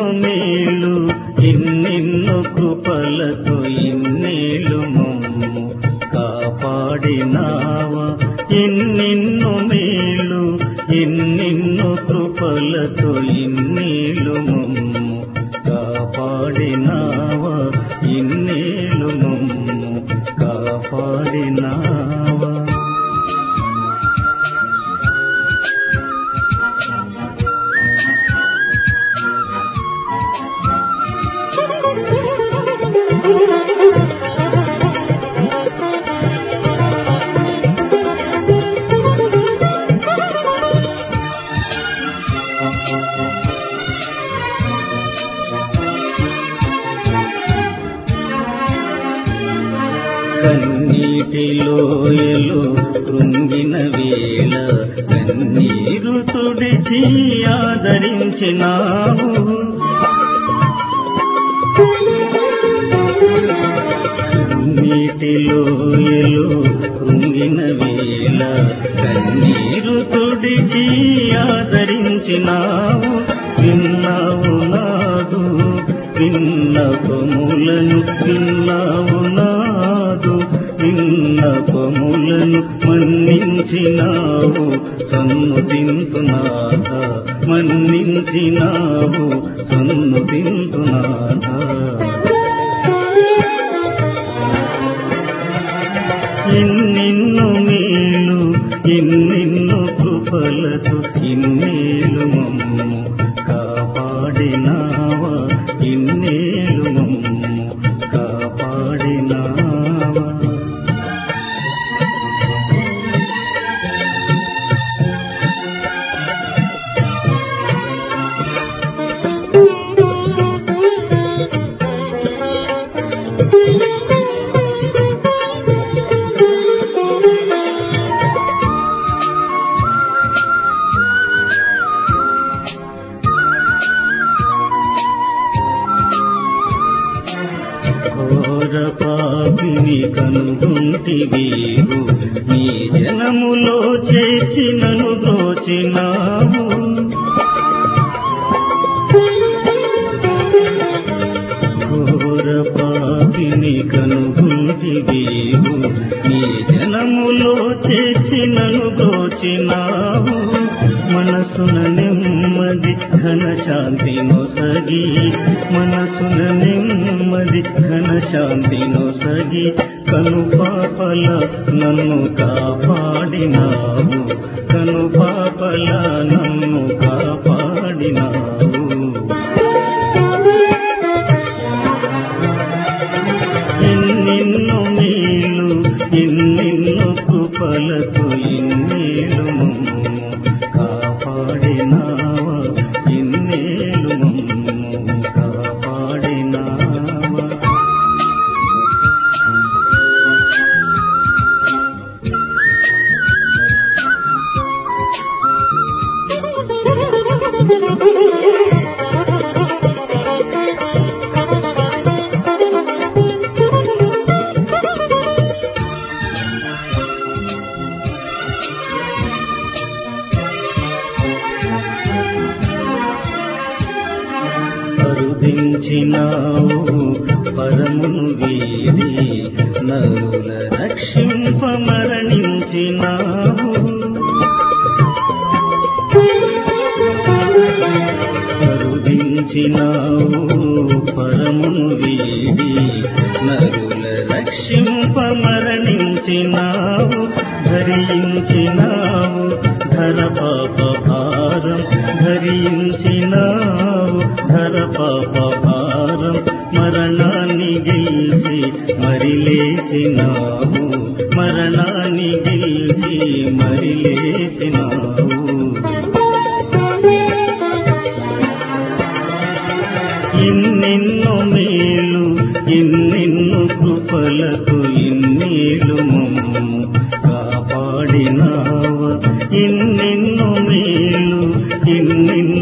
మేలు ఇన్నిన్ను కృపలతో ఇన్నేళ్ళు మమ్ము కాపాడినావా ఇన్నిన్ను మేలు ఇన్నిన్ను కృపలతో ఇన్నేళ్ళు మమ్ము కాపాడినావా ఇన్నేళ్ళు మమ్ము కాపాడినావా కన్నీటిలోయలు కృంగిన వేళ కన్నీరు తుడిచి ఆదరించినావు కన్నీటిలోయలు కృంగిన వేళ కన్నీరు తుడిచి ఆదరించినావు విన్నావు నాదు విన్నపములను విన్నావు నాదు విన్నపములను మన్నించినావు సన్నుతింతునాథ మన్నించినావు సన్నుతింతునాథ ఇన్నిన్ను మేలు ఇన్నిన్ను కృపలతో ఇన్నేలు మమ్ము కాపాడినావా ఇన్నేలు మమ్ము కాపాడినావా ఘోర పాపిని కనుగొంటివీరు నీ జనములో చేర్చినను దోచినావు ఘోర పాపిని కనుగొంటివీరు నీ జనములో చేర్చినను దోచినావు మనసున నెమ్మది ఘన శాంతి నొసగి మనసున నెమ్మది ఘన శాంతి నొసగి కను పాపల నన్ను కాపాడినావు కను పాపల నన్ను కాపాడినావు ఎన్నిన్ను మేలు ఎన్నిన్ను కృపలతో ఇన్నేలు మమ్ము కాపాడినావా ఇన్నేలు మమ్ము కాపాడినావా కరుదించినావు పరమును వీడి నరుల రక్షింప మరణించినావు కరుదించినావు పరమును వీడి నరుల రక్షింప మరణించినావు ధరించినావు ధర పాప భారం ధరించినావు ధర పాప భారం మరణాన్ని గెలిచి మరి లేచినావు మరణాన్ని గెలిచి మరి లేచినావు ఇన్నెన్నో మేలు ఇన్నెన్నో కృపలకు ఇన్నేలు మమ్ము కాపాడినావ ఇన్నెన్నో మేలు ఇన్నెన్నో